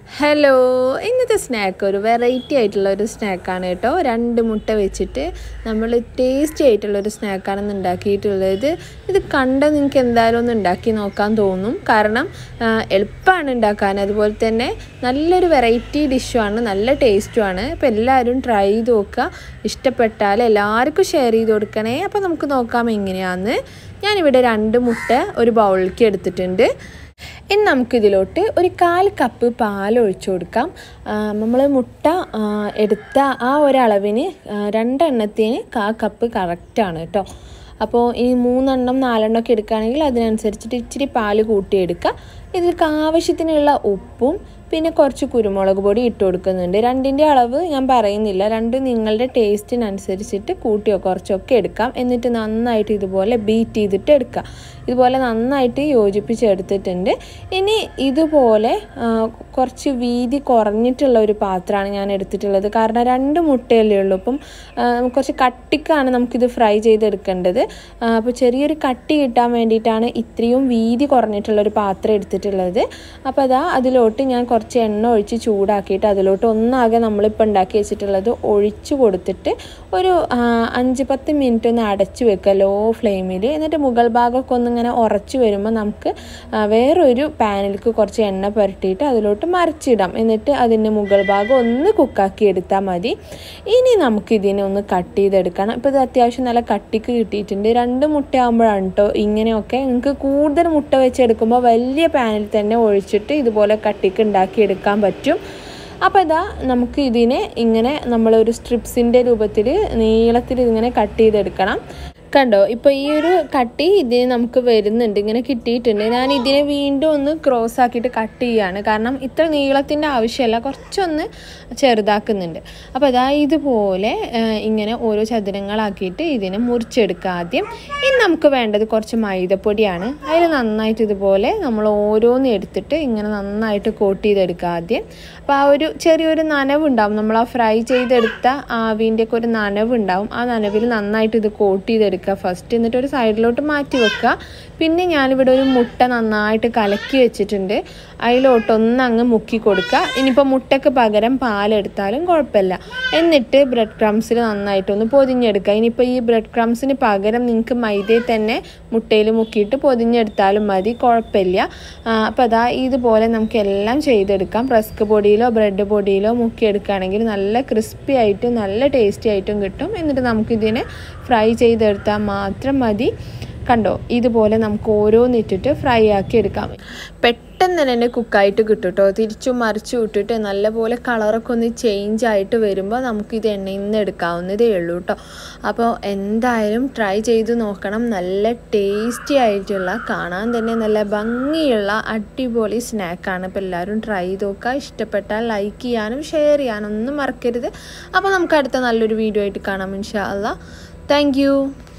hello ഇന്നത്തെ snack ഒരു variety ആയിട്ടുള്ള ഒരു സ്നാക്കാണ് കേട്ടോ രണ്ട് മുട്ട വെച്ചിട്ട് നമ്മൾ ടേസ്റ്റി ആയിട്ടുള്ള ഒരു സ്നാക്കാണ് ഉണ്ടാക്കിയിട്ടുള്ളത് ഇത് കണ്ട നിങ്ങൾക്ക് എന്തായാലും ഒന്ന് ഉണ്ടാക്കി നോക്കാൻ തോന്നും കാരണം ആ, എളുപ്പമാണ് ഉണ്ടാക്കാൻ അതുപോലെ തന്നെ നല്ലൊരു വെറൈറ്റി ഡിഷുമാണ് നല്ല ടേസ്റ്റുമാണ് അപ്പോൾ എല്ലാവരും ട്രൈ ചെയ്ത് നോക്കുക ഇഷ്ടപ്പെട്ടാൽ എല്ലാവർക്കും ഷെയർ ചെയ്ത് കൊടുക്കണേ അപ്പോൾ നമുക്ക് നോക്കാം എങ്ങനെയാണെന്ന് ഞാനിവിടെ രണ്ട് മുട്ട ഒരു ബൗളിലേക്ക് എടുത്തിട്ടുണ്ട് ഇനി നമുക്കിതിലോട്ട് ഒരു കാൽ കപ്പ് പാൽ ഒഴിച്ചു കൊടുക്കാം നമ്മൾ മുട്ട ആ, എടുത്ത ആ ഒരളവിന് ആ, രണ്ടെണ്ണത്തിന് കാ കപ്പ് കറക്റ്റാണ് കേട്ടോ അപ്പോൾ ഇനി മൂന്നെണ്ണം നാലെണ്ണം ഒക്കെ എടുക്കുകയാണെങ്കിൽ അതിനനുസരിച്ചിട്ട് ഇച്ചിരി പാൽ കൂട്ടിയെടുക്കുക ഇതിലേക്ക് ആവശ്യത്തിനുള്ള ഉപ്പും പിന്നെ കുറച്ച് കുരുമുളക് പൊടി ഇട്ട് കൊടുക്കുന്നുണ്ട് രണ്ടിൻ്റെ അളവ് ഞാൻ പറയുന്നില്ല രണ്ട് നിങ്ങളുടെ ടേസ്റ്റിനനുസരിച്ചിട്ട് കൂട്ടിയോ കുറച്ചൊക്കെ എടുക്കാം എന്നിട്ട് നന്നായിട്ട് ഇതുപോലെ ബീറ്റ് ചെയ്തിട്ട് എടുക്കുക ഇതുപോലെ നന്നായിട്ട് യോജിപ്പിച്ചെടുത്തിട്ടുണ്ട് ഇനി ഇതുപോലെ ആ, കുറച്ച് വീതി കുറഞ്ഞിട്ടുള്ള ഒരു പാത്രമാണ് ഞാൻ എടുത്തിട്ടുള്ളത് കാരണം രണ്ട് മുട്ടയല്ലേ ഉള്ളൂ അപ്പം ആ, കുറച്ച് കട്ടിക്കാണ് നമുക്കിത് ഫ്രൈ ചെയ്തെടുക്കേണ്ടത് ആ, അപ്പോൾ ചെറിയൊരു കട്ടി കിട്ടാൻ വേണ്ടിയിട്ടാണ് ഇത്രയും വീതി കുറഞ്ഞിട്ടുള്ള ഒരു പാത്രം എടുത്തിട്ടുള്ളത് അപ്പോൾ അതാ അതിലോട്ട് ഞാൻ കുറച്ച് എണ്ണ ഒഴിച്ച് ചൂടാക്കിയിട്ട് അതിലോട്ട് ഒന്നാകെ നമ്മളിപ്പോൾ ഉണ്ടാക്കി വെച്ചിട്ടുള്ളത് ഒഴിച്ചു കൊടുത്തിട്ട് ഒരു ആ, അഞ്ച് പത്ത് മിനിറ്റ് ഒന്ന് അടച്ചു വെക്കുക ലോ ഫ്ലെയിമിൽ എന്നിട്ട് മുകൾ ഭാഗമൊക്കെ ഒന്നിങ്ങനെ ഉറച്ചു വരുമ്പോൾ നമുക്ക് ആ, വേറൊരു പാനിലേക്ക് കുറച്ച് എണ്ണ പുരട്ടിയിട്ട് അതിലോട്ട് മറിച്ചിടാം എന്നിട്ട് അതിൻ്റെ മുകൾ ഭാഗം ഒന്ന് കുക്കാക്കി എടുത്താൽ മതി ഇനി നമുക്കിതിനെ ഒന്ന് കട്ട് ചെയ്തെടുക്കണം ഇപ്പോൾ ഇത് അത്യാവശ്യം നല്ല കട്ടിക്ക് കിട്ടിയിട്ടുണ്ട് രണ്ട് മുട്ടയാകുമ്പോഴാണ് കേട്ടോ ഇങ്ങനെയൊക്കെ നിങ്ങൾക്ക് കൂടുതൽ മുട്ട വെച്ചെടുക്കുമ്പോൾ വലിയ പാനിൽ തന്നെ ഒഴിച്ചിട്ട് ഇതുപോലെ കട്ടിക്ക് ഉണ്ടാക്കിയെടുക്കാൻ പറ്റും അപ്പോൾ ഇതാ നമുക്ക് ഇതിനെ ഇങ്ങനെ നമ്മളൊരു സ്ട്രിപ്സിൻ്റെ രൂപത്തിൽ നീളത്തിൽ ഇങ്ങനെ കട്ട് ചെയ്തെടുക്കണം കണ്ടോ ഇപ്പോൾ ഈ ഒരു കട്ടി ഇതിന് നമുക്ക് വരുന്നുണ്ട് ഇങ്ങനെ കിട്ടിയിട്ടുണ്ട് ഞാൻ ഇതിനെ വീണ്ടും ഒന്ന് ക്രോസ് ആക്കിയിട്ട് കട്ട് ചെയ്യാണ് കാരണം ഇത്ര നീളത്തിൻ്റെ ആവശ്യമല്ല കുറച്ചൊന്ന് ചെറുതാക്കുന്നുണ്ട് അപ്പോൾ അതാ ഇതുപോലെ ആ, ഇങ്ങനെ ഓരോ ചതുരങ്ങളാക്കിയിട്ട് ഇതിനെ മുറിച്ചെടുക്കുക ആദ്യം ഇനി നമുക്ക് വേണ്ടത് കുറച്ച് മൈദപ്പൊടിയാണ് അതിൽ നന്നായിട്ട് ഇതുപോലെ നമ്മൾ ഓരോന്ന് എടുത്തിട്ട് ഇങ്ങനെ നന്നായിട്ട് കോട്ട് ചെയ്തെടുക്കുക ആദ്യം അപ്പോൾ ആ ഒരു ചെറിയൊരു നനവുണ്ടാവും നമ്മൾ ആ ഫ്രൈ ചെയ്തെടുത്ത ആവിൻ്റെ ഒക്കെ ഒരു നനവുണ്ടാവും ആ നനവിൽ നന്നായിട്ട് ഇത് കോട്ട് ചെയ്തെടുക്കുക ഫസ്റ്റ് എന്നിട്ട് ഒരു സൈഡിലോട്ട് മാറ്റി വെക്കുക പിന്നെ ഞാനിവിടെ ഒരു മുട്ട നന്നായിട്ട് കലക്കി വെച്ചിട്ടുണ്ട് അതിലോട്ട് ഒന്ന് അങ്ങ് മുക്കി കൊടുക്കുക ഇനിയിപ്പോൾ മുട്ടയ്ക്ക് പകരം പാലെടുത്താലും കുഴപ്പമില്ല എന്നിട്ട് ബ്രെഡ് ക്രംസിൽ നന്നായിട്ടൊന്ന് പൊതിഞ്ഞെടുക്കുക ഇനിയിപ്പോൾ ഈ ബ്രെഡ് ക്രംസിന് പകരം നിങ്ങൾക്ക് മൈദയിൽ തന്നെ മുട്ടയിൽ മുക്കിയിട്ട് പൊതിഞ്ഞെടുത്താലും മതി കുഴപ്പമില്ല അപ്പോൾ അതാ ഇതുപോലെ നമുക്ക് എല്ലാം ചെയ്തെടുക്കാം റസ്ക് പൊടിയിലോ ബ്രെഡ് പൊടിയിലോ മുക്കിയെടുക്കുകയാണെങ്കിൽ നല്ല ക്രിസ്പി ആയിട്ടും നല്ല ടേസ്റ്റി ആയിട്ടും കിട്ടും എന്നിട്ട് നമുക്കിതിനെ ഫ്രൈ ചെയ്തെടുത്താൽ മാത്രം മതി കണ്ടോ ഇതുപോലെ നമുക്ക് ഓരോന്നിട്ടിട്ട് ഫ്രൈ ആക്കി എടുക്കാം പെട്ടെന്ന് തന്നെ കുക്കായിട്ട് കിട്ടും കേട്ടോ തിരിച്ചും മറിച്ചും ഇട്ടിട്ട് നല്ലപോലെ കളറൊക്കെ ഒന്ന് ചേഞ്ച് ആയിട്ട് വരുമ്പോൾ നമുക്കിത് എണ്ണയിൽ നിന്ന് എടുക്കാവുന്നതേ ഉള്ളൂ കേട്ടോ അപ്പോൾ എന്തായാലും ട്രൈ ചെയ്ത് നോക്കണം നല്ല ടേസ്റ്റി ആയിട്ടുള്ള കാണാൻ തന്നെ നല്ല ഭംഗിയുള്ള അടിപൊളി സ്നാക്കാണ് അപ്പോൾ എല്ലാവരും ട്രൈ ചെയ്ത് നോക്കുക ഇഷ്ടപ്പെട്ടാൽ ലൈക്ക് ചെയ്യാനും ഷെയർ ചെയ്യാനും ഒന്നും മറക്കരുത് അപ്പോൾ നമുക്ക് അടുത്ത നല്ലൊരു വീഡിയോ ആയിട്ട് കാണാം ഇൻഷാ അല്ലാ താങ്ക്